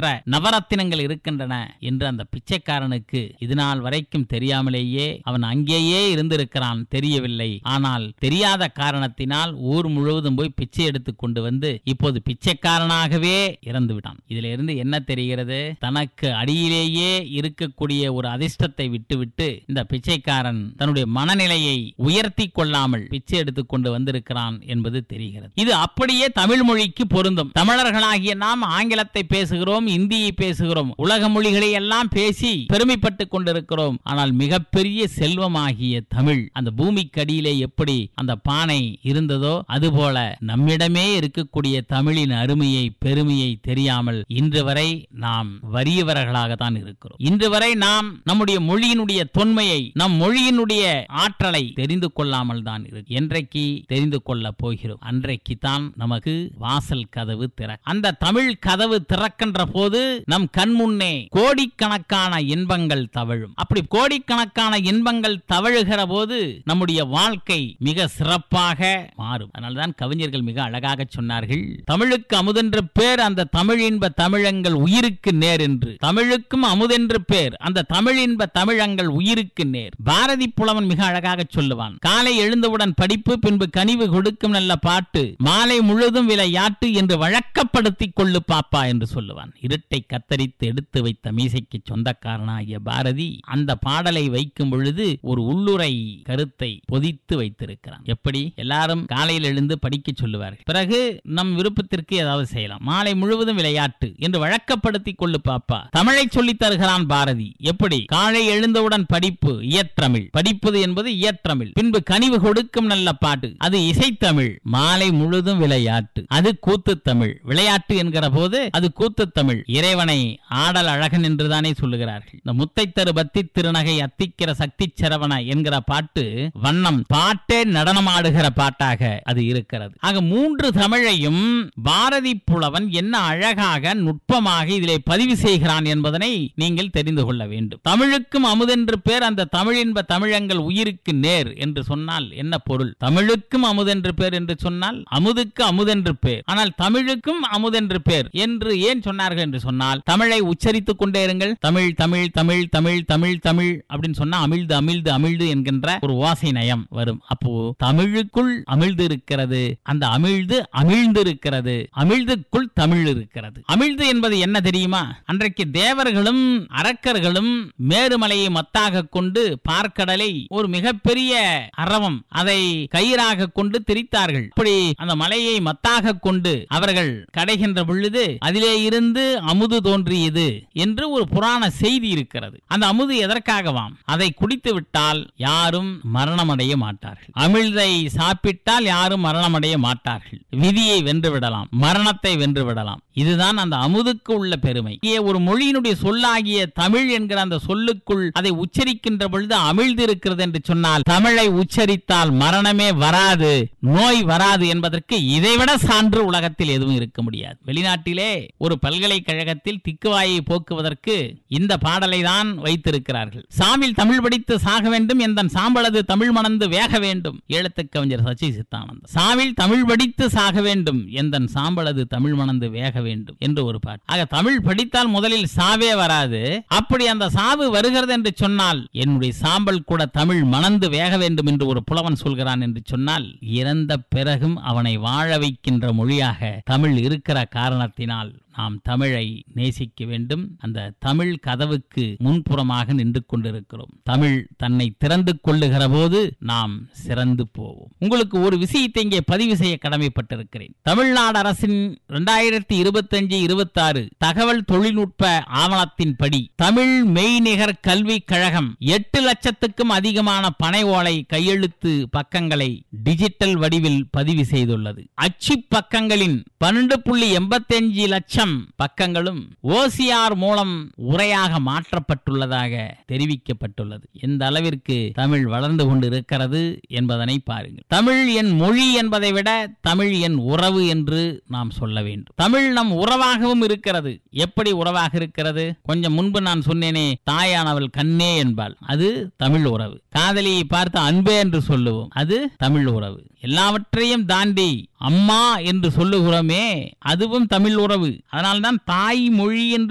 நவரத்தினங்கள் இருக்கின்றன என்று அந்த பிச்சைக்காரனுக்கு இதுநாள் வரைக்கும் தெரியாமலேயே அவன் அங்கேயே இருந்திருக்கிறான் தெரியவில்லை ஆனால் தெரியாத காரணத்தினால் ஊர் முழுவதும் போய் பிச்சை எடுத்து கொண்டு வந்து இப்போது பிச்சைக்காரனாகவே இறந்து விட்டான் இதுல இருந்து என்ன தெரிகிறது தனக்கு அடியிலேயே இருக்கக்கூடிய ஒரு அதிர்ஷ்டத்தை விட்டுவிட்டு இந்த பிச்சைக்காரன் தன்னுடைய மனநிலையை உயர்த்தி கொள்ளாமல் பிச்சை எடுத்துக் கொண்டு வந்திருக்கிறான் என்பது தெரிகிறது இது அப்படியே தமிழ் மொழிக்கு பொருந்தும் தமிழர்களாகிய நாம் ஆங்கிலத்தை பேசுகிறோம் இந்தியை பேசுகிறோம் உலக மொழிகளை எல்லாம் பேசி பெருமைப்பட்டுக் கொண்டிருக்கிறோம் ஆனால் மிகப்பெரிய செல்வமாகிய தமிழ் அந்த பூமிக்கடியிலே எப்படி அந்த பானை இருந்ததோ அதுபோல நம்மிடமே இருக்கக்கூடிய தமிழின் அருமையை பெருமையை தெரியாமல் இன்று வரை நாம் வறியவர்களாகத்தான் இருக்கிறோம் இன்று வரை நாம் நம்முடைய மொழியினுடைய தொன்மையை நம் மொழியினுடைய ஆற்றலை தெரிந்து கொள்ளாமல் தான் இருக்கு என்றைக்கு தெரிந்து கொள்ள போகிறோம் அன்றைக்கு தான் நமக்கு வாசல் கதவு திற அந்த தமிழ் கதவு திறக்கின்ற போது நம் கண் முன்னே கோடிக்கணக்கான இன்பங்கள் தவழும் அப்படி கோடிக்கணக்கான இன்பங்கள் தவழுகிற போது நம்முடைய வாழ்க்கை மிக சிறப்பாக மாறும் அதனால்தான் கவிஞர்கள் மிக அழகாக சொன்னார்கள் தமிழுக்கு அமுதென்று பேர் அந்த தமிழ் இன்ப தமிழங்கள் உயிருக்கு நேர் என்று தமிழுக்கும் அமுதென்று பேர் அந்த தமிழ் இன்ப தமிழங்கள் உயிருக்கு நேர் பாரதி புலவன் மிக அழகாக சொல்லுவான் காலை எழுந்தவுடன் படிப்பு பின்பு கனிவு கொடுக்கும் நல்ல பாட்டு மாலை முழுதும் விளையாட்டு என்று வழக்கப்படுத்திக் கொள்ளு பாப்பா என்று சொல்லுவான் இருட்டை கத்தரித்து எடுத்து வைத்த மீசைக்கு சொந்தக்காரனாகிய பாரதி அந்த பாடலை வைக்கும் பொழுது ஒரு உள்ளுரை கருத்தை பொதித்து வைத்திருக்கிறான் எப்படி எல்லாரும் காலையில் எழுந்து படிக்க சொல்லுவார்கள் பிறகு நம் விருப்பத்திற்கு ஏதாவது செய்யலாம் மாலை முழுவதும் விளையாட்டு என்று வழக்கப்படுத்திக் கொள்ளு பாப்பா தமிழை சொல்லித் தருகிறான் பாரதி எப்படி காலை எழுந்தவுடன் படிப்பு இயற்றமிழ் படிப்பது என்பது இயற்றமிழ் பின்பு கனிவு கொடுக்கும் நல்ல பாட்டு அது இசைத்தமிழ் மாலை முழுதும் விளையாட்டு அது கூத்து தமிழ் விளையாட்டு என்கிற போது அது கூத்து தமிழ் இறைவனை ஆடல் அழகன் என்றுதானே சொல்லுகிறார்கள் இந்த முத்தை தரு பத்தி திருநகை அத்திக்கிற சக்தி சரவண என்கிற பாட்டு வண்ணம் பாட்டே நடனமாடுகிற பாட்டாக அது இருக்கிறது ஆக மூன்று தமிழையும் பாரதி புலவன் என்ன அழகாக நுட்பமாக இதிலே பதிவு செய்கிறான் என்பதனை நீங்கள் தெரிந்து கொள்ள வேண்டும் தமிழுக்கும் அமுதென்று பேர் அந்த தமிழின்ப தமிழங்கள் உயிருக்கு நேர் என்று சொன்னால் என்ன பொருள் தமிழுக்கும் அமுதென்று பேர் என்று சொன்னால் அமுதுக்கு அமுதென்று பேர் ஆனால் தமிழுக்கும் அமுதென்று பேர் என்று ஏன் சொன்னார்கள் என்று சொன்னால் தமிழை உச்சரித்துக் கொண்டே இருங்கள் தமிழ் தமிழ் தமிழ் தமிழ் தமிழ் தமிழ் அப்படின்னு சொன்னா அமிழ்து அமிழ்து அமிழ்து என்கின்ற ஒரு ஓசை நயம் வரும் அப்போ தமிழுக்குள் அமிழ்து இருக்கிறது அந்த அமிழ்து அமிழ்ந்து இருக்கிறது அமிழ்துக்குள் தமிழ் இருக்கிறது அமிழ்து என்பது என்ன தெரியுமா அன்றைக்கு தேவர்களும் அரக்கர்களும் மேருமலையை மத்தாக கொண்டு பார்க்கடலை ஒரு மிகப்பெரிய அரவம் அதை கயிறாக கொண்டு திரித்தார்கள் அப்படி அந்த மலையை மத்தாக கொண்டு அவர்கள் கடைகின்ற பொழுது அதிலே இருந்து அமுது தோன்றியது என்று ஒரு புராண செய்தி இருக்கிறது அந்த அமுது எதற்காகவாம் அதை குடித்து விட்டால் யாரும் மரணமடைய மாட்டார்கள் அமிழ்தை சாப்பிட்டால் யாரும் மரணமடைய மாட்டார்கள் விதியை வென்று விடலாம் மரணத்தை வென்று விடலாம் இதுதான் அந்த அமுதுக்கு உள்ள பெருமை இங்கே ஒரு மொழியினுடைய சொல்லாகிய தமிழ் என்கிற அந்த சொல்லுக்குள் அதை உச்சரிக்கின்ற பொழுது அமிழ்ந்து இருக்கிறது என்று சொன்னால் தமிழை உச்சரித்தால் மரணமே வராது நோய் வராது என்பதற்கு இதைவிட சான்று உலகத்தில் எதுவும் இருக்க முடியாது வெளிநாட்டிலே ஒரு பல்கலைக்கழகத்தில் திக்குவாயை போக்குவதற்கு இந்த பாடலை தான் வைத்திருக்கிறார்கள் சாமில் தமிழ் படித்து சாக வேண்டும் எந்த சாம்பளது தமிழ் மணந்து வேக வேண்டும் எழுத்து கவிஞர் சச்சி சித்தானந்தம் சாமில் தமிழ் படித்து சாக வேண்டும் எந்த சாம்பளது தமிழ் மணந்து வேக வேண்டும் என்று ஒரு பாட்டு ஆக தமிழ் படித்தால் முதலில் சாவே வராது அப்படி அந்த சாவு வருகிறது என்று சொன்னால் என்னுடைய சாம்பல் கூட தமிழ் மணந்து வேக வேண்டும் என்று ஒரு புலவன் சொல்கிறான் என்று சொன்னால் இறந்த பிறகும் அவனை வாழ வைக்கின்ற மொழியாக தமிழ் இருக்கிற காரணத்தினால் நாம் தமிழை நேசிக்க வேண்டும் அந்த தமிழ் கதவுக்கு முன்புறமாக நின்று கொண்டிருக்கிறோம் தமிழ் தன்னை திறந்து கொள்ளுகிற போது நாம் சிறந்து போவோம் உங்களுக்கு ஒரு விஷயத்தை இங்கே பதிவு செய்ய கடமைப்பட்டிருக்கிறேன் தமிழ்நாடு அரசின் இரண்டாயிரத்தி இருபத்தஞ்சு இருபத்தாறு தகவல் தொழில்நுட்ப ஆவணத்தின்படி தமிழ் மெய்நிகர் கல்வி கழகம் எட்டு லட்சத்துக்கும் அதிகமான பனை ஓலை கையெழுத்து பக்கங்களை டிஜிட்டல் வடிவில் பதிவு செய்துள்ளது அச்சு பக்கங்களின் பன்னெண்டு புள்ளி எண்பத்தஞ்சு லட்சம் பக்கங்களும் ஓசிஆர் மூலம் உரையாக மாற்றப்பட்டுள்ளதாக தெரிவிக்கப்பட்டுள்ளது எந்த அளவிற்கு தமிழ் வளர்ந்து கொண்டு இருக்கிறது என்பதனை பாருங்கள் தமிழ் என் மொழி என்பதை விட தமிழ் என் உறவு என்று நாம் சொல்ல வேண்டும் தமிழ் நம் உறவாகவும் இருக்கிறது எப்படி உறவாக இருக்கிறது கொஞ்சம் முன்பு நான் சொன்னேனே தாயானவள் கண்ணே என்பாள் அது தமிழ் உறவு காதலியை பார்த்து அன்பே என்று சொல்லுவோம் அது தமிழ் உறவு எல்லாவற்றையும் தாண்டி அம்மா என்று சொல்லுகிறோமே அதுவும் தமிழ் உறவு அதனால்தான் தாய் மொழி என்று